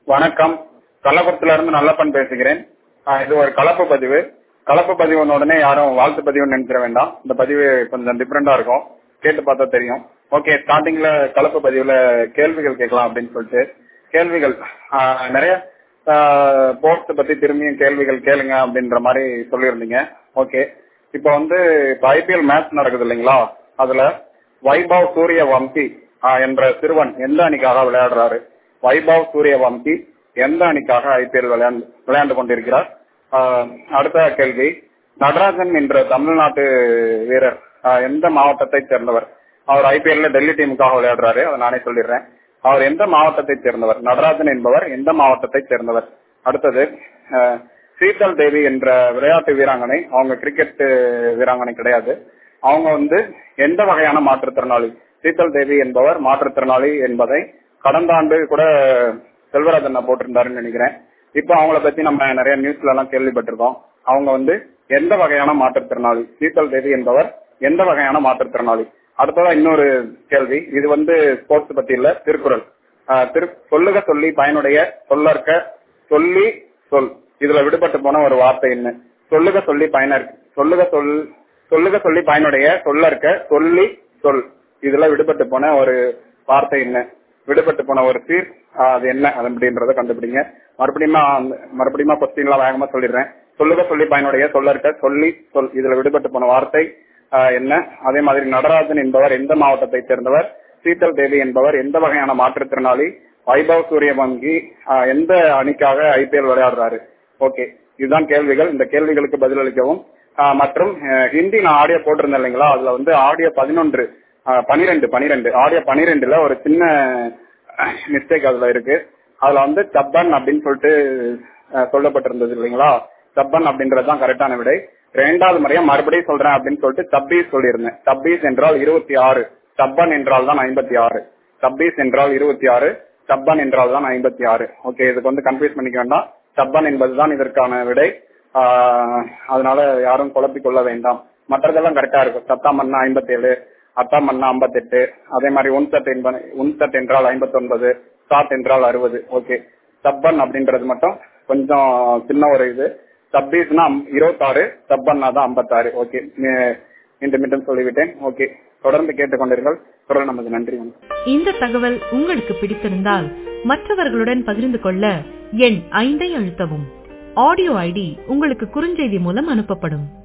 வணக்கம் கள்ளக்குறிச்சில இருந்து நல்லப்பன் பேசுகிறேன் ஆஹ் இது ஒரு கலப்பு பதிவு கலப்பு பதிவு உடனே யாரும் வாழ்த்து பதிவுன்னு நினைச்சிட வேண்டாம் இந்த பதிவு கொஞ்சம் டிஃப்ரெண்டா இருக்கும் கேட்டு பார்த்தா தெரியும் ஓகே ஸ்டார்டிங்ல கலப்பு பதிவுல கேள்விகள் கேட்கலாம் அப்படின்னு சொல்லிட்டு கேள்விகள் ஆஹ் நிறைய போர்ட்ஸ் பத்தி திரும்பியும் கேள்விகள் கேளுங்க அப்படின்ற மாதிரி சொல்லியிருந்தீங்க ஓகே இப்போ வந்து இப்போ ஐபிஎல் மேட்ச் நடக்குது இல்லைங்களா அதுல வைபவ் சூரிய வம்சி ஆஹ் என்ற சிறுவன் எந்த அணிக்காக விளையாடுறாரு வைபவ் சூரிய வம்சி எந்த அணிக்காக ஐபிஎல் விளையாண்டு விளையாண்டு கொண்டிருக்கிறார் ஆஹ் அடுத்த கேள்வி நடராஜன் என்ற தமிழ்நாட்டு வீரர் ஆஹ் எந்த மாவட்டத்தை சேர்ந்தவர் அவர் ஐபிஎல்ல டெல்லி டீமுக்காக விளையாடுறாரு அதை நானே சொல்லிடுறேன் அவர் எந்த மாவட்டத்தை சேர்ந்தவர் நடராஜன் என்பவர் எந்த மாவட்டத்தை சேர்ந்தவர் அடுத்தது ஆஹ் சீதல் தேவி என்ற விளையாட்டு வீராங்கனை அவங்க கிரிக்கெட் வீராங்கனை கிடையாது அவங்க வந்து எந்த வகையான மாற்றுத்திறனாளி சீதல் தேவி என்பவர் மாற்றுத்திறனாளி என்பதை கடந்த ஆண்டு கூட செல்வராஜன் போட்டிருந்தாருன்னு நினைக்கிறேன் இப்போ அவங்கள பத்தி நம்ம நிறைய நியூஸ்ல எல்லாம் கேள்விப்பட்டிருக்கோம் அவங்க வந்து எந்த வகையான மாற்றுத்திறனாளி சீதல் தேவி என்பவர் எந்த வகையான மாற்றுத்திறனாளி அடுத்ததா இன்னொரு கேள்வி இது வந்து ஸ்போர்ட்ஸ் பத்தி இல்ல திருக்குறள் ஆஹ் திரு சொல்லுக சொல்லி பயனுடைய சொல்லற்க சொல்லி சொல் இதுல விடுபட்டு போன ஒரு வார்த்தை என்ன சொல்லுக சொல்லி பயனர் சொல்லுக சொல் சொல்லுக சொல்லி பயனுடைய சொல்லற்க சொல்லி சொல் இதுல விடுபட்டு போன ஒரு வார்த்தை என்ன விடுபட்டு போன ஒரு சீர் ஆஹ் அது என்ன அது அப்படின்றத கண்டுபிடிங்க மறுபடியும் மறுபடியும் கொஸ்டின்லாம் வேகமா சொல்லிடுறேன் சொல்லுக சொல்லி பயனுடைய சொல்லற்க சொல்லி சொல் இதுல விடுபட்டு போன வார்த்தை ஆஹ் என்ன அதே மாதிரி நடராஜன் என்பவர் எந்த மாவட்டத்தை சேர்ந்தவர் சீத்தல் தேவி என்பவர் எந்த வகையான மாற்றுத்திறனாளி வைபவ் சூரிய வங்கி எந்த அணிக்காக ஐபிஎல் விளையாடுறாரு ஓகே இதுதான் கேள்விகள் இந்த கேள்விகளுக்கு பதிலளிக்கவும் மற்றும் ஹிந்தி நான் ஆடியோ போட்டிருந்தேன் இல்லைங்களா அதுல வந்து ஆடியோ பதினொன்று பனிரெண்டு பனிரெண்டு ஆடியோ பனிரெண்டுல ஒரு சின்ன மிஸ்டேக் அதுல இருக்கு அதுல வந்து சப்பன் அப்படின்னு சொல்லிட்டு சொல்லப்பட்டிருந்தது இல்லைங்களா சப்பன் அப்படின்றதுதான் கரெக்டான விடை ரெண்டாவது முறையா மறுபடியும் சொல்றேன் அப்படின்னு சொல்லிட்டு சப்பீஸ் சொல்லியிருந்தேன் சப்பீஸ் என்றால் இருபத்தி ஆறு சப்பன் என்றால் தான் ஐம்பத்தி ஆறு சப்பீஸ் என்றால் இருபத்தி ஆறு சப்பன் என்றால் தான் ஐம்பத்தி ஆறு ஓகே இதுக்கு வந்து கன்ஃபியூஸ் பண்ணிக்க வேண்டாம் சப்பன் என்பதுதான் இதற்கான விடை அதனால யாரும் குழப்பிக் கொள்ள வேண்டாம் மற்றதெல்லாம் கரெக்டா இருக்கும் சத்தாம் மண்ணா ஐம்பத்தி ஏழு அத்தாம் மண்ணா ஐம்பத்தெட்டு அதே மாதிரி உன்சட் என்பது உன்சட் என்றால் ஐம்பத்தி ஒன்பது சாட் என்றால் அறுபது ஓகே சப்பன் அப்படின்றது மட்டும் கொஞ்சம் சின்ன ஒரு இது சப்பீஸ்னா இருபத்தாறு சப்பன்னா தான் ஐம்பத்தாறு ஓகே மீண்டும் மீண்டும் சொல்லிவிட்டேன் ஓகே தொடர்ந்து கேட்டுக்கொண்டீர்கள் தொடர்ந்து நமது நன்றி இந்த தகவல் உங்களுக்கு பிடித்திருந்தால் மற்றவர்களுடன் பகிர்ந்து கொள்ள எண் ஐந்தை அழுத்தவும் ஆடியோ ஐடி உங்களுக்கு குறுஞ்செய்தி மூலம் அனுப்பப்படும்